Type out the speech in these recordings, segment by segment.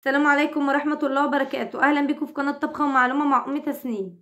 السلام عليكم ورحمة الله وبركاته أهلا بكم في قناة طبخة ومعلومة مع أم تسنيم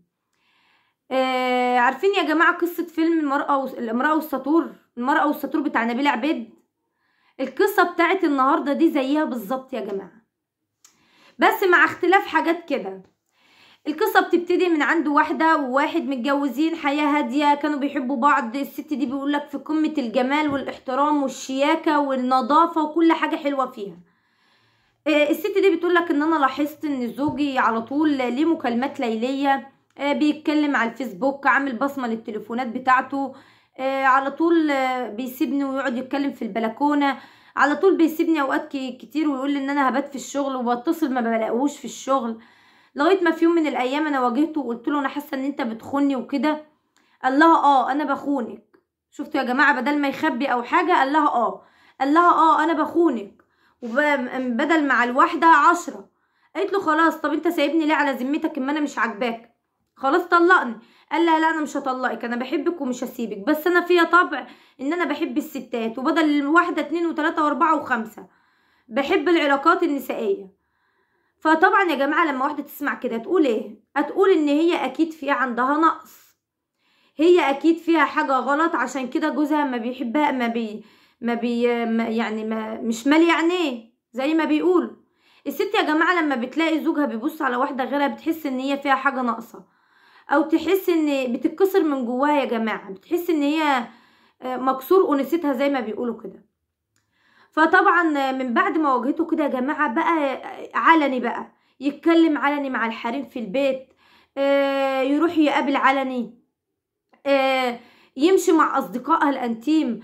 آه عارفين يا جماعة قصة فيلم المرأة وس- الامرأة والسطور المرأة والسطور بتاع نبيل عبيد القصة بتاعت النهاردة دي زيها بالظبط يا جماعة بس مع اختلاف حاجات كده القصة بتبتدي من عند واحدة وواحد متجوزين حياة هادية كانوا بيحبوا بعض الست دي بيقولك في قمة الجمال والاحترام والشياكة والنظافة وكل حاجة حلوة فيها آه، الست دي بتقولك ان انا لاحظت ان زوجي على طول ليه مكالمات ليلية آه، بيتكلم على الفيسبوك عامل بصمة للتليفونات بتاعته آه، على طول آه، بيسيبني ويقعد يتكلم في البلكونة على طول بيسيبني اوقات ك- كتير ويقول لي ان انا هبات في الشغل وبتصل ما بلاقوش في الشغل لغايه ما في يوم من الايام انا واجهته وقلت له انا حاسه ان انت بتخوني وكده قال لها اه انا بخونك شفتوا يا جماعه بدل ما يخبي او حاجه قال لها اه قال لها اه انا بخونك وبدل مع الواحده عشرة قالت له خلاص طب انت سايبني ليه على ذمتك اما انا مش عاجباك خلاص طلقني قال لها لا انا مش هطلقك انا بحبك ومش هسيبك بس انا فيا طبع ان انا بحب الستات وبدل الواحده اتنين وتلاته واربعه وخمسه بحب العلاقات النسائيه فطبعا يا جماعه لما واحده تسمع كده تقول ايه هتقول ان هي اكيد في عندها نقص هي اكيد فيها حاجه غلط عشان كده جوزها ما بيحبها ما بي ما بي ما يعني ما مش مالي عينيه زي ما بيقولوا الست يا جماعه لما بتلاقي زوجها بيبص على واحده غيرها بتحس ان هي فيها حاجه ناقصه او تحس ان بتتكسر من جواها يا جماعه بتحس ان هي آه، مكسور انوثتها زي ما بيقولوا كده فطبعا من بعد ما واجهته كده يا جماعه بقى علني بقى يتكلم علني مع الحريم في البيت آه، يروح يقابل علني آه، يمشي مع اصدقائها الانتيم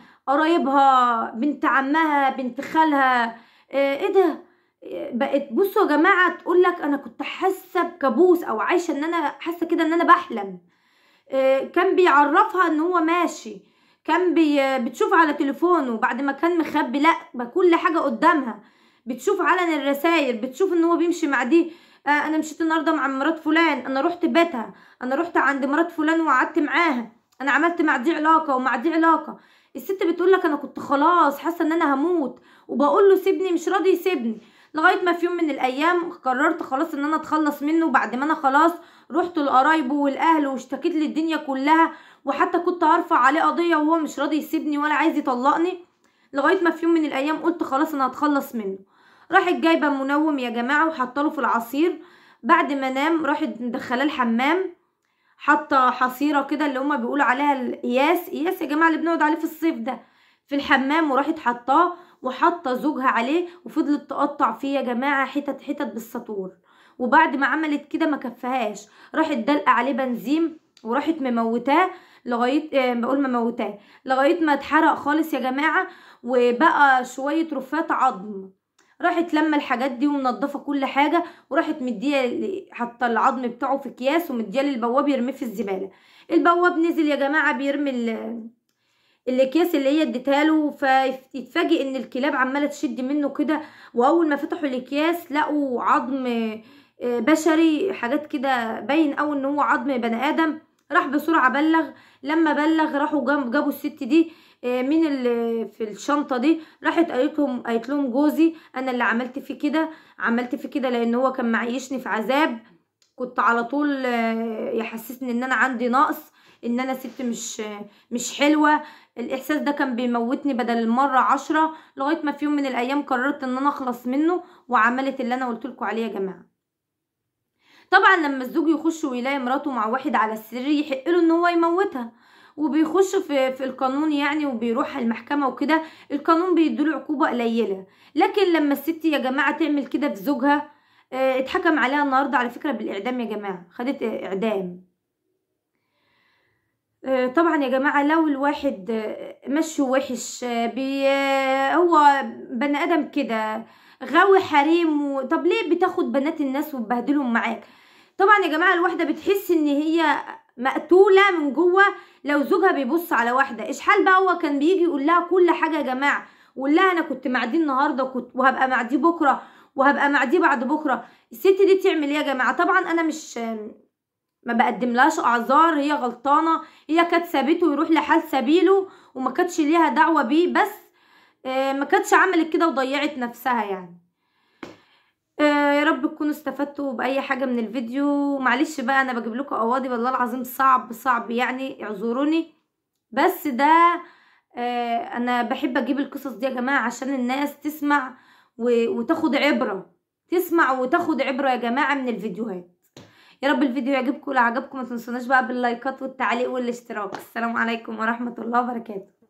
قرايبها بنت عمها بنت خالها آه، ايه ده آه، بقت بصوا يا جماعه تقول لك انا كنت حاسه بكابوس او عايشه ان انا حاسه كده ان انا بحلم آه، كان بيعرفها ان هو ماشي كان بي بتشوف على تليفونه بعد ما كان مخبي لا بقى كل حاجه قدامها بتشوف علن الرسائل بتشوف ان هو بيمشي مع دي آه انا مشيت النهارده مع مرات فلان انا رحت بيتها انا رحت عند مرات فلان وقعدت معاها انا عملت مع دي علاقه ومع دي علاقه الست بتقول لك انا كنت خلاص حاسه ان انا هموت وبقول له سيبني مش راضي يسيبني لغايه ما في يوم من الايام قررت خلاص ان انا اتخلص منه بعد ما انا خلاص رحت لقرايبه والاهل واشتكيت للدنيا كلها وحتى كنت هرفع عليه قضيه وهو مش راضي يسيبني ولا عايز يطلقني لغايه ما في يوم من الايام قلت خلاص انا هتخلص منه راحت جايبه منوم يا جماعه وحطله في العصير بعد ما نام راحت مدخلاه الحمام حاطه حصيره كده اللي هما بيقولوا عليها القياس قياس يا جماعه اللي بنقعد عليه في الصيف ده في الحمام وراحت حطاه وحاطه زوجها عليه وفضلت تقطع فيه يا جماعه حتت حتت بالسطور وبعد ما عملت كده ما كفهاش راحت دلقه عليه بنزين وراحت مموتاه لغايه آه بقول مموتاه لغايه ما اتحرق خالص يا جماعه وبقى شويه رفات عظم راحت لما الحاجات دي ومنضفه كل حاجه وراحت مديه حاطه العظم بتاعه في اكياس ومديه للبواب يرميه في الزباله البواب نزل يا جماعه بيرمي ال- الاكياس اللي هي اديتها له فيتفاجئ ان الكلاب عماله تشد منه كده واول ما فتحوا الاكياس لقوا عظم آه، بشري حاجات كده باين قوي ان هو عظم بني ادم راح بسرعه بلغ لما بلغ راحوا جاب- جابوا الست دي آه، مين اللي في الشنطه دي راحت قالت لهم قالت لهم جوزي انا اللي عملت فيه كده عملت فيه كده لان هو كان معيشني في عذاب كنت على طول آه، يحسسني ان انا عندي نقص ان انا ست مش آه، مش حلوه الاحساس ده كان بيموتني بدل المره عشرة لغايه ما في يوم من الايام قررت ان انا اخلص منه وعملت اللي انا قلت لكم عليه يا جماعه طبعا لما الزوج يخش ويلاقي مراته مع واحد على السرير يحق له ان هو يموتها وبيخش في في القانون يعني وبيروح المحكمه وكده القانون بيديله عقوبه قليله لكن لما الست يا جماعه تعمل كده في زوجها آه، اتحكم عليها النهارده على فكره بالاعدام يا جماعه خدت آه، اعدام آه، طبعا يا جماعه لو الواحد آه، مشي وحش آه، بي آه، هو بني ادم كده غاوي حريم و... طب ليه بتاخد بنات الناس وتبهدلهم معاك طبعا يا جماعه الواحده بتحس ان هي مقتوله من جوه لو زوجها بيبص على واحده ايش حال بقى هو كان بيجي يقول لها كل حاجه يا جماعه ويقول لها انا كنت مع دي النهارده وكنت وهبقى مع دي بكره وهبقى مع دي بعد بكره الست دي تعمل ايه يا جماعه طبعا انا مش ما بقدملهاش اعذار هي غلطانه هي كانت سابته يروح لحال سبيله وما كانتش ليها دعوه بيه بس آه، ما كانتش عملت كده وضيعت نفسها يعني آه، رب تكونوا استفدتوا باي حاجه من الفيديو معلش بقى انا بجيب لكم قواضي والله العظيم صعب صعب يعني اعذروني بس ده آه انا بحب اجيب القصص دي يا جماعه عشان الناس تسمع و- وتاخد عبره تسمع وتاخد عبره يا جماعه من الفيديوهات يا رب الفيديو يعجبكم لو عجبكم ما تنسوناش بقى باللايكات والتعليق والاشتراك السلام عليكم ورحمه الله وبركاته